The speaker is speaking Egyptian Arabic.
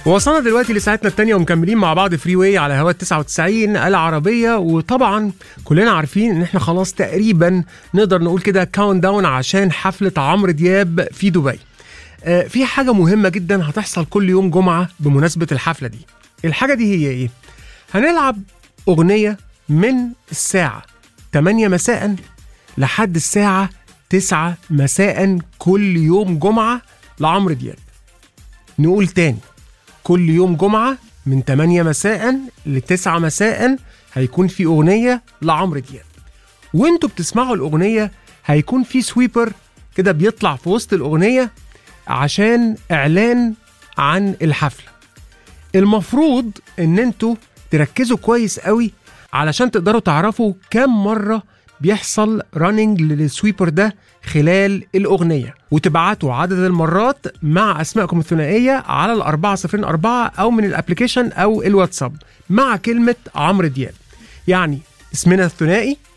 وصلنا دلوقتي لساعتنا التانية ومكملين مع بعض فري واي على هوا 99 العربية وطبعا كلنا عارفين ان احنا خلاص تقريبا نقدر نقول كده كاونت داون عشان حفلة عمرو دياب في دبي. آه في حاجة مهمة جدا هتحصل كل يوم جمعة بمناسبة الحفلة دي. الحاجة دي هي ايه؟ هنلعب أغنية من الساعة 8 مساء لحد الساعة 9 مساء كل يوم جمعة لعمرو دياب. نقول تاني كل يوم جمعة من 8 مساء ل 9 مساء هيكون في أغنية لعمرو دياب وانتوا بتسمعوا الأغنية هيكون في سويبر كده بيطلع في وسط الأغنية عشان إعلان عن الحفلة المفروض ان انتوا تركزوا كويس قوي علشان تقدروا تعرفوا كم مرة بيحصل راننج للسويبر ده خلال الأغنية وتبعتوا عدد المرات مع أسمائكم الثنائية على الأربعة صفرين أربعة أو من الأبليكيشن أو الواتساب مع كلمة عمرو دياب يعني اسمنا الثنائي